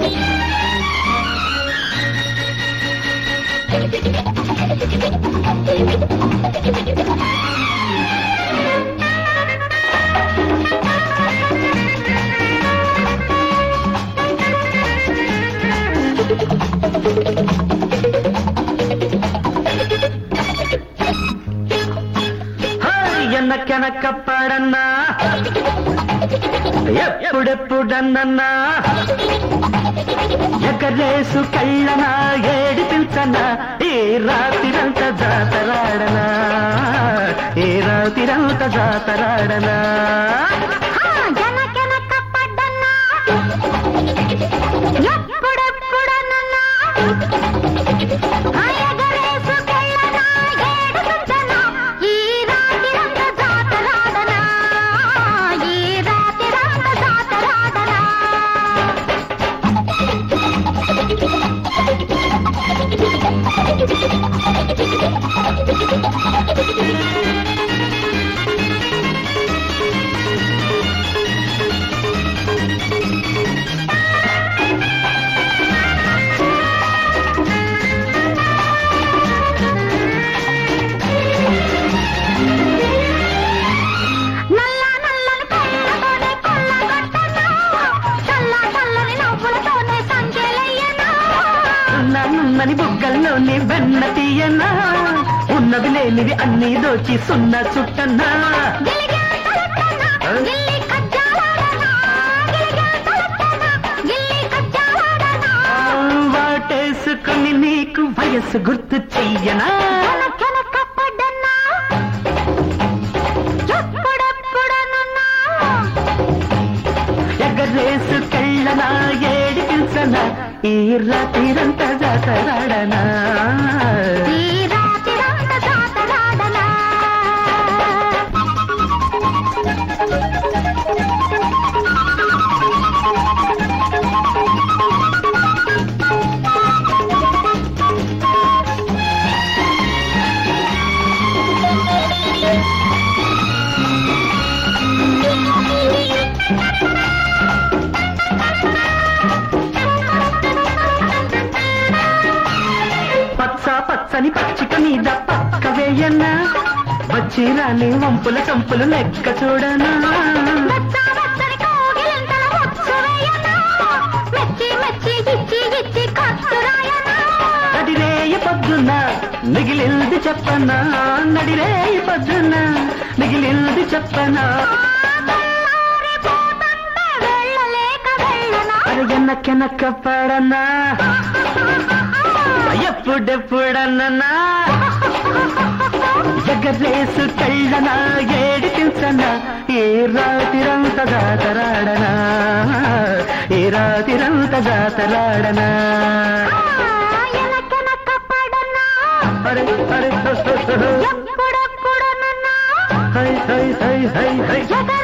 ఎనకెనక పడన్నా ఎప్పుడెప్పుడన్నా ఎగరేసు కళ్ళనా ఏడిపించనా ఈ రాత్రిరంత జాతరాడనా ఈ రాత్రిరంత జాతరాడనా జనకెనక పడ్డన్నా ఎప్పుడెప్పుడన్నా ఎగరేసు కెళ్ళనా ఏడుపించనా ఈ రాత్రిరంత జాతరాడనా ఈ రాత్రిరంత జాతరాడనా నల్ల నల్లని కళ్ళతోనే కొల్లగొట్టనా చల్ల చల్లని నవ్వులతోనే సంఖ్యలయ్యనా నన్నని బుగ్గల్లోని వెన్న తీయనా ఉన్నవి లేనివి అన్ని దోచి సున్న చుట్టన్నా గిలిగా తలెత్తనా గిల్లి కజ్జాలాడనా గిలిగా తలెత్తనా గిల్లి కజ్జాలాడనా వాటేసుకుని నీకు వయసు గుర్తు చెయ్యనా వెనకెనక పడ్డనా ఎప్పుడెప్పుడనన్నా ఎగరేసు కళ్ళనా ఏడిపించనా ఈ రాత్రిరంత జాతరాడనా ఈ రాత్రిరంత జాతరాడనా పచ్చ పచ్చని పచ్చిక మీద పక్క వేయన్నా వచ్చి రాని వంపుల చంపులు లెక్క చూడనా వెచ్చ వెచ్చని కోగిలింతల ముచ్చు వేయనా మెచ్చి మెచ్చి ఇచ్చి ఇచ్చి కత్తురాయనా నడిరేయ పొద్దున్న మిగిలింది చెప్పనా నడిరేయ పొద్దున్న మిగిలింది చెప్పనా తెల్లారిపోతుంటే వెళ్ళలేక వెళ్ళనా అరగనకెనక పడనా ఎప్పుడెప్పుడన్నా ఎగరేసు కళ్ళనా ఏడిపించనా ఏ రాతిరంత జాతరాడనా ఏ రాతిరంత జాతరాడనా ఎనకెనక పడనా అరే అరే ఎప్పుడెప్పుడనన్నా హై హై హై హై హై ఎగర